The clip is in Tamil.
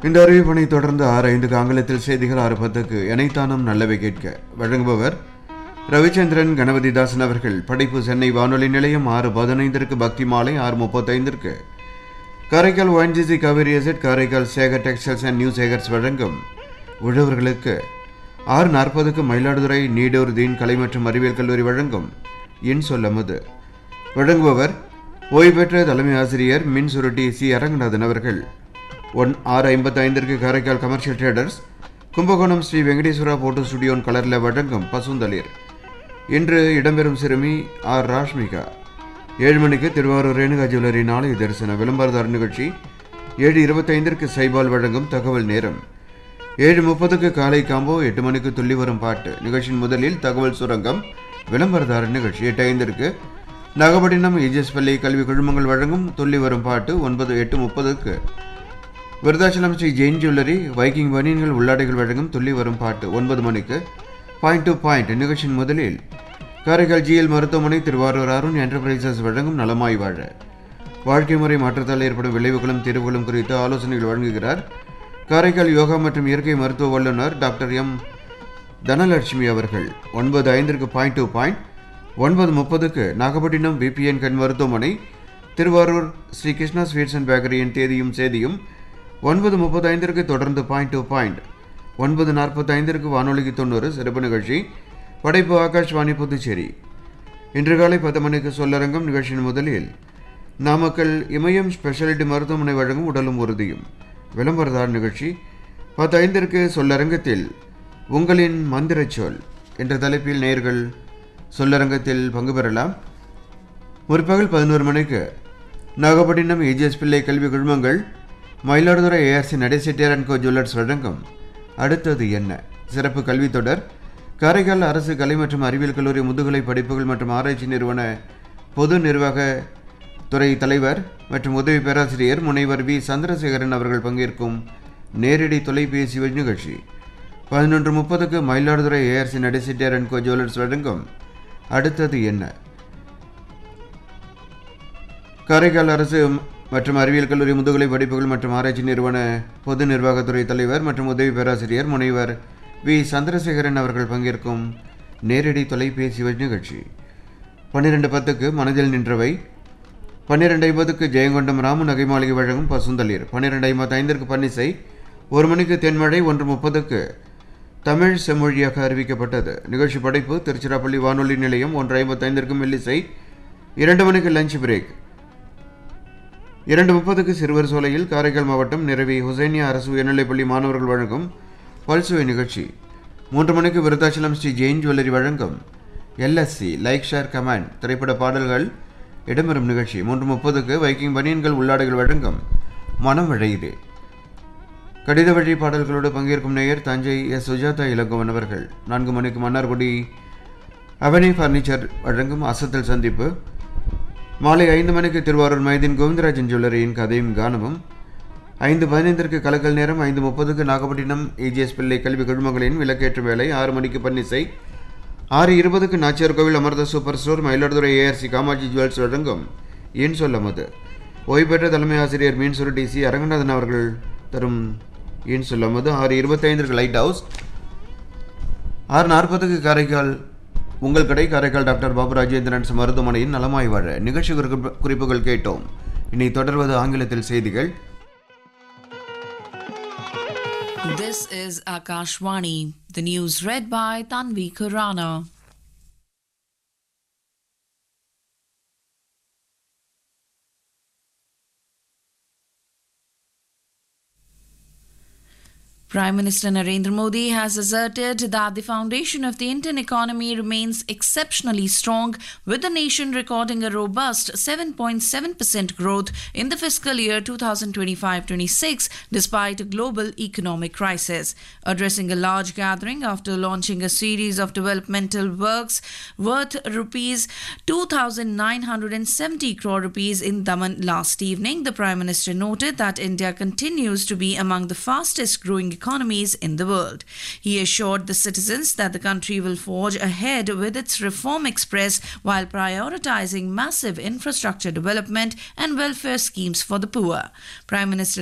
இந்த அறிவிப்பனை தொடர்ந்து ஆறு ஐந்துக்கு ஆங்கிலத்தில் செய்திகள் ஆறு பத்துக்கு இணைத்தானம் நல்லவை கேட்க வழங்குபவர் ரவிச்சந்திரன் கணபதிதாசன் அவர்கள் படைப்பு சென்னை வானொலி நிலையம் ஆறு பதினைந்திற்கு பக்தி மாலை ஆறு முப்பத்தைந்திற்கு Karaikal ONGC Cauvery asset Karaikal Sekar textiles and new Sekars வழங்கும் உழவர்களுக்கு ஆறு நாற்பதுக்கு மயிலாடுதுறை நீடூர் தீன் கலை மற்றும் அறிவியல் கல்லூரி வழங்கும் இன் சொல்லமுது வழங்குபவர் ஓய்வு பெற்ற தலைமை ஆசிரியர் மின் சுருட்டி சி அரங்கநாதன் அவர்கள் ஒன் ஆறு ஐம்பத்தி ஐந்திற்கு Karaikal commercial traders Kumbakonam Sri Venkateswara photo ஸ்டுடியோன் கலரில் வழங்கும் பசுந்தளிர் இன்று இடம்பெறும் சிறுமி ஆர் ராஷ்மிகா ஏழு மணிக்கு திருவாரூர் ரேணுகா ஜுவல்லரி நாளை தரிசன விளம்பரதார் நிகழ்ச்சி ஏழு இருபத்தைந்திற்கு சைபால் வழங்கும் தகவல் நேரம் ஏழு முப்பதுக்கு காலை காம்போ எட்டு மணிக்கு துள்ளி வரும் பாட்டு நிகழ்ச்சியின் முதலில் தகவல் சுரங்கம் விளம்பரதார நிகழ்ச்சி எட்டு ஐந்திற்கு நாகப்பட்டினம் இஜிஎஸ் பள்ளி கல்வி குழுமங்கள் வழங்கும் துள்ளி வரும் பாட்டு ஒன்பது எட்டு முப்பதுக்கு விருதாச்சலம் ஸ்ரீ ஜெயின் ஜுவல்லரி வைக்கிங் பனியன்கள் உள்ளாடைகள் வழங்கும் துள்ளி வரும் பாட்டு ஒன்பது மணிக்கு பாயிண்ட் டு பாயிண்ட் நிகழ்ச்சியின் முதலில் காரைக்கால் ஜிஎல் மருத்துவமனை திருவாரூர் அருண் என்டர்பிரைசஸ் வழங்கும் நலமாய் வாழ வாழ்க்கை முறை மாற்றத்தால் ஏற்படும் விளைவுகளும் தீர்வுகளும் குறித்து ஆலோசனைகள் வழங்குகிறார் காரைக்கால் யோகா மற்றும் இயற்கை மருத்துவ வல்லுநர் டாக்டர் எம் தனலட்சுமி அவர்கள் ஒன்பது ஐந்திற்கு பாயிண்ட் டு பாயிண்ட் ஒன்பது முப்பதுக்கு நாகப்பட்டினம் விபிஎன் கண் மருத்துவமனை திருவாரூர் ஸ்ரீ கிருஷ்ணா ஸ்வீட்ஸ் அண்ட் பேக்கரியின் தேதியும் சேதியும் ஒன்பது முப்பது ஐந்திற்கு தொடர்ந்து பாயிண்ட் டு பாயிண்ட் ஒன்பது நாற்பத்தி ஐந்திற்கு வானொலிக்கு தொண்ணூறு சிறப்பு நிகழ்ச்சி படைப்பு ஆகாஷ்வாணி புதுச்சேரி இன்று காலை பத்து மணிக்கு சொல்லரங்கம் நிகழ்ச்சியின் முதலில் நாமக்கல் இமயம் ஸ்பெஷாலிட்டி மருத்துவமனை வழங்கும் உடலும் உறுதியும் விளம்பரதார் நிகழ்ச்சி பத்து ஐந்திற்கு சொல்லரங்கத்தில் உங்களின் மந்திரச் சொல் என்ற தலைப்பில் நேர்கள் சொல்லரங்கத்தில் பங்கு பெறலாம் முற்பகல் பதினோரு மணிக்கு நாகப்பட்டினம் ஏஜிஎஸ் பிள்ளை கல்வி குழுமங்கள் Mayiladuthurai ARC Nadaichettiyar and co jewellers வழங்கும் அடுத்தது என்ன சிறப்பு கல்வி தொடர் காரைக்கால் அரசு கலை மற்றும் அறிவியல் கல்லூரி முதுகலை படிப்புகள் மற்றும் ஆராய்ச்சி நிறுவன பொது நிர்வாக துறை தலைவர் மற்றும் உதவி பேராசிரியர் முனைவர் வி சந்திரசேகரன் அவர்கள் பங்கேற்கும் நேரடி தொலைபேசி நிகழ்ச்சி பதினொன்று முப்பதுக்கு Mayiladuthurai ARC Nadaichettiyar and co jewellers வழங்கும் அடுத்தது என்ன காரைக்கால் அரசு மற்றும் அறிவியல் கல்லூரி முதுகலை படிப்புகள் மற்றும் ஆராய்ச்சி நிறுவன பொது நிர்வாகத்துறை தலைவர் மற்றும் உதவி பேராசிரியர் முனைவர் வி சந்திரசேகரன் அவர்கள் பங்கேற்கும் நேரடி தொலைபேசி நிகழ்ச்சி பன்னிரெண்டு பத்துக்கு மனதில் நின்றவை பன்னிரெண்டு ஐம்பதுக்கு ஜெயங்கொண்டம் ராமு நகை மாளிகை வழங்கும் பசுந்தளிர் பன்னிரெண்டு ஐம்பத்தி ஐந்திற்கு பன்னிசை ஒரு மணிக்கு தென்மழை ஒன்று முப்பதுக்கு தமிழ் செம்மொழியாக அறிவிக்கப்பட்டது நிகழ்ச்சி படைப்பு திருச்சிராப்பள்ளி வானொலி நிலையம் ஒன்று ஐம்பத்தைந்திற்கு மெல்லிசை இரண்டு மணிக்கு லஞ்ச் பிரேக் இரண்டு முப்பதுக்கு சிறுவர் சோலையில் காரைக்கால் மாவட்டம் நிறவி ஹுசைனியா அரசு உயர்நிலைப்பள்ளி மாணவர்கள் வழங்கும் பல்சுவை நிகழ்ச்சி மூன்று மணிக்கு விருத்தாச்சலம் ஸ்ரீ ஜெயின் ஜுவல்லரி வழங்கும் எல்எஸ்சி லைக் ஷேர் கமாண்ட் திரைப்பட பாடல்கள் இடம்பெறும் நிகழ்ச்சி மூன்று முப்பதுக்கு வைக்கிங் பனியன்கள் உள்ளாடைகள் வழங்கும் மனம் விழையுது கடித வழி பாடல்களோடு பங்கேற்கும் நேயர் தஞ்சை எஸ் சுஜாதா இளங்கோவன் அவர்கள் நான்கு மணிக்கு மன்னார்குடி அவனி ஃபர்னிச்சர் வழங்கும் அசத்தல் சந்திப்பு மாலை ஐந்து மணிக்கு திருவாரூர் மைதீன் கோவிந்தராஜன் ஜுவல்லரியின் கதையும் கானமும் ஐந்து பதினைந்திற்கு கலக்கல் நேரம் ஐந்து முப்பதுக்கு நாகப்பட்டினம் ஏஜிஎஸ் பிள்ளை கல்வி குழுமங்களின் விளக்கேற்று வேலை ஆறு மணிக்கு பன்னிசை ஆறு இருபதுக்கு Nachiyar Koil Amirtha super store Mayiladuthurai ARC Kamatchi jewels வழங்கும் ஏன் சொல்ல மது ஓய்வு பெற்ற தலைமை ஆசிரியர் மீன் சுருட்டி சி அரங்கநாதன் அவர்கள் தரும் ஏன் சொல்ல மது ஆறு இருபத்தைந்திற்கு லைட் ஹவுஸ் ஆறு நாற்பதுக்கு காரைக்கால் உங்கள் கடை காரைக்கால் டாக்டர் பாபு ராஜேந்திரன் மருத்துவமனையின் நலமாய் வாழ நிகழ்ச்சி குறிப்பு- குறிப்புகள் கேட்டோம் இனி தொடர்வது ஆங்கிலத்தில் செய்திகள் This is Akashwani. The news read by Tanvi Kurana. Prime Minister Narendra Modi has asserted that the foundation of the Indian economy remains exceptionally strong, with the nation recording a robust 7.7% growth in the fiscal year 2025 26, despite a global economic crisis. Addressing a large gathering after launching a series of developmental works worth rupees 2,970 crore rupees in Daman last evening, the Prime Minister noted that India continues to be among the fastest growing economies in the world. He assured the citizens that the country will forge ahead with its reform express while prioritizing massive infrastructure development and welfare schemes for the poor. Prime Minister